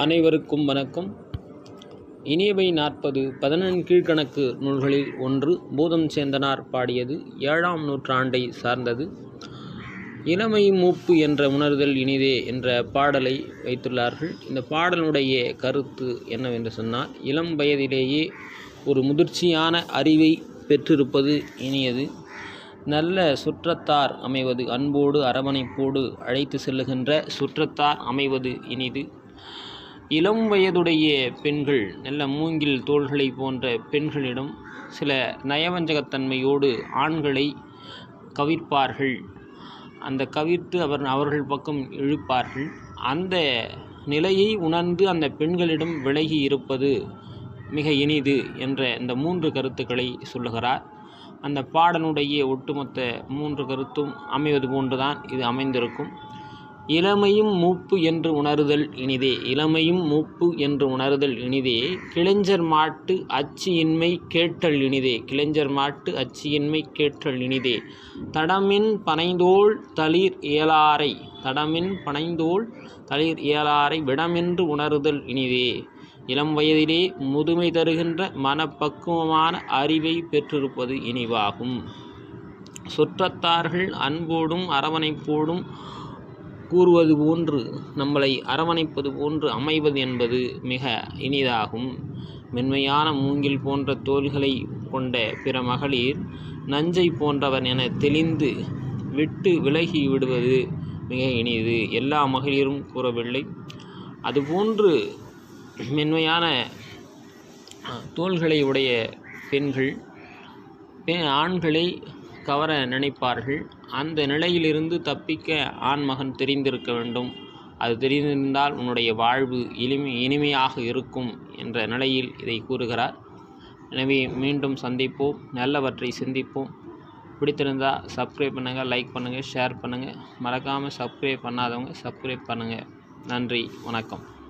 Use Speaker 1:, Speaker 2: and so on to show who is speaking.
Speaker 1: அனைவருக்கும் வணக்கம் இனியவை நாற்பது பதினெண் கீழ்க்கணக்கு நூல்களில் ஒன்று பூதம் சேந்தனார் பாடியது ஏழாம் நூற்றாண்டை சார்ந்தது இளமை மூப்பு என்ற உணர்தல் இனிதே என்ற பாடலை வைத்துள்ளார்கள் இந்த பாடலுடைய கருத்து என்னவென்று சொன்னால் இளம் வயதிலேயே ஒரு முதிர்ச்சியான அறிவை பெற்றிருப்பது இனியது நல்ல சுற்றத்தார் அமைவது அன்போடு அரவணைப்போடு அழைத்து செல்லுகின்ற சுற்றத்தார் அமைவது இனிது இளம் வயதுடைய பெண்கள் நல்ல மூங்கில் தோள்களை போன்ற பெண்களிடம் சில நயவஞ்சகத்தன்மையோடு ஆண்களை கவிர்ப்பார்கள் அந்த கவிர்த்து அவர் அவர்கள் பக்கம் இழுப்பார்கள் அந்த நிலையை உணர்ந்து அந்த பெண்களிடம் விலகி இருப்பது மிக இனிது என்ற இந்த மூன்று கருத்துக்களை சொல்லுகிறார் அந்த பாடனுடைய ஒட்டுமொத்த மூன்று கருத்தும் அமைவது போன்றுதான் இது அமைந்திருக்கும் இளமையும் மூப்பு என்று உணருதல் இனிதே இளமையும் மூப்பு என்று உணருதல் இனிதே கிளைஞர் மாட்டு அச்சியின்மை கேட்டல் இனிதே கிளைஞர் மாட்டு அச்சியின்மை கேட்டல் இனிதே தடமின் பனைந்தோள் தளிர் இயலாரை தடமின் பனைந்தோள் தளிர் இயலாரை விடமென்று உணருதல் இனிதே இளம் வயதிலே முதுமை தருகின்ற மனப்பக்குவமான அறிவை பெற்றிருப்பது இனிவாகும் சுற்றத்தார்கள் அன்போடும் அரவணைப்போடும் கூறுவது போன்று நம்மளை அரவணைப்பது போன்று அமைவது என்பது மிக இனிதாகும் மென்மையான மூங்கில் போன்ற தோள்களை கொண்ட பிற மகளிர் நஞ்சை போன்றவன் என தெளிந்து விட்டு விலகி விடுவது மிக இனிது எல்லா மகளிரும் கூறவில்லை அதுபோன்று மென்மையான தோள்களை உடைய பெண்கள் ஆண்களை கவர நினைப்பார்கள் அந்த நிலையிலிருந்து தப்பிக்க ஆண்மகன் தெரிந்திருக்க வேண்டும் அது தெரிந்திருந்தால் உன்னுடைய வாழ்வு இனிமை இனிமையாக இருக்கும் என்ற நிலையில் இதை கூறுகிறார் எனவே மீண்டும் சந்திப்போம் நல்லவற்றை சிந்திப்போம் பிடித்திருந்தால் சப்ஸ்கிரைப் பண்ணுங்கள் லைக் பண்ணுங்கள் ஷேர் பண்ணுங்கள் மறக்காமல் சப்ஸ்கிரைப் பண்ணாதவங்க சப்ஸ்கிரைப் பண்ணுங்கள் நன்றி வணக்கம்